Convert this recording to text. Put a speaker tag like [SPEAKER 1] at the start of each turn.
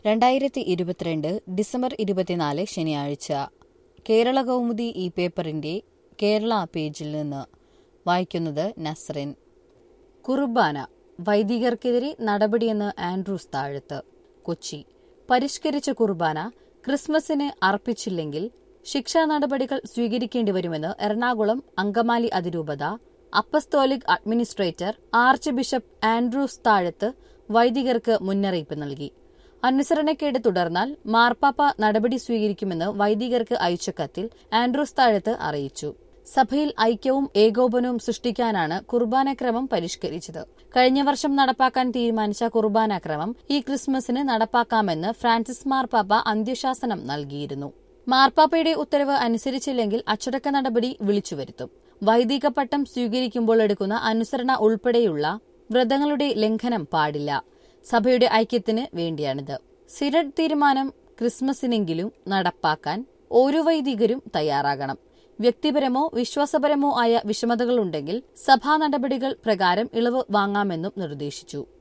[SPEAKER 1] രണ്ടായിരത്തി ഇരുപത്തിരണ്ട് ഡിസംബർ ഇരുപത്തിനാല് ശനിയാഴ്ച കേരള കൗമുദി ഈ പേപ്പറിന്റെ കേരള പേജിൽ നിന്ന് വായിക്കുന്നത് നസ്റിൻ കുർബാന വൈദികർക്കെതിരെ നടപടിയെന്ന് ആൻഡ്രൂസ് താഴത്ത് കൊച്ചി പരിഷ്കരിച്ച കുർബാന ക്രിസ്മസിന് അർപ്പിച്ചില്ലെങ്കിൽ ശിക്ഷാ നടപടികൾ സ്വീകരിക്കേണ്ടി വരുമെന്ന് എറണാകുളം അങ്കമാലി അതിരൂപത apostolic administrator archbishop Andrews Thazhath വൈദികർക്ക് മുന്നറിയിപ്പ് നൽകി അനുസരണക്കേട് തുടർന്നാൽ മാർപ്പാപ്പ നടപടി സ്വീകരിക്കുമെന്ന് വൈദികർക്ക് അയച്ച കത്തിൽ ആൻഡ്രൂസ് താഴത്ത് അറിയിച്ചു സഭയിൽ ഐക്യവും ഏകോപനവും സൃഷ്ടിക്കാനാണ് കുർബാനക്രമം പരിഷ്കരിച്ചത് കഴിഞ്ഞ വർഷം നടപ്പാക്കാൻ തീരുമാനിച്ച കുർബാനക്രമം ഈ ക്രിസ്മസിന് നടപ്പാക്കാമെന്ന് ഫ്രാൻസിസ് മാർപ്പാപ്പ അന്ത്യശാസനം നൽകിയിരുന്നു മാർപ്പാപ്പയുടെ ഉത്തരവ് അനുസരിച്ചില്ലെങ്കിൽ അച്ചടക്ക നടപടി വിളിച്ചുവരുത്തും വൈദിക പട്ടം സ്വീകരിക്കുമ്പോൾ എടുക്കുന്ന അനുസരണ ഉൾപ്പെടെയുള്ള വ്രതങ്ങളുടെ ലംഘനം പാടില്ല സഭയുടെ ഐക്യത്തിന് വേണ്ടിയാണിത് സിറഡ് തീരുമാനം ക്രിസ്മസിനെങ്കിലും നടപ്പാക്കാൻ ഓരോ വൈദികരും തയ്യാറാകണം വ്യക്തിപരമോ വിശ്വാസപരമോ ആയ വിഷമതകളുണ്ടെങ്കിൽ സഭാ നടപടികൾ പ്രകാരം ഇളവ് വാങ്ങാമെന്നും നിർദ്ദേശിച്ചു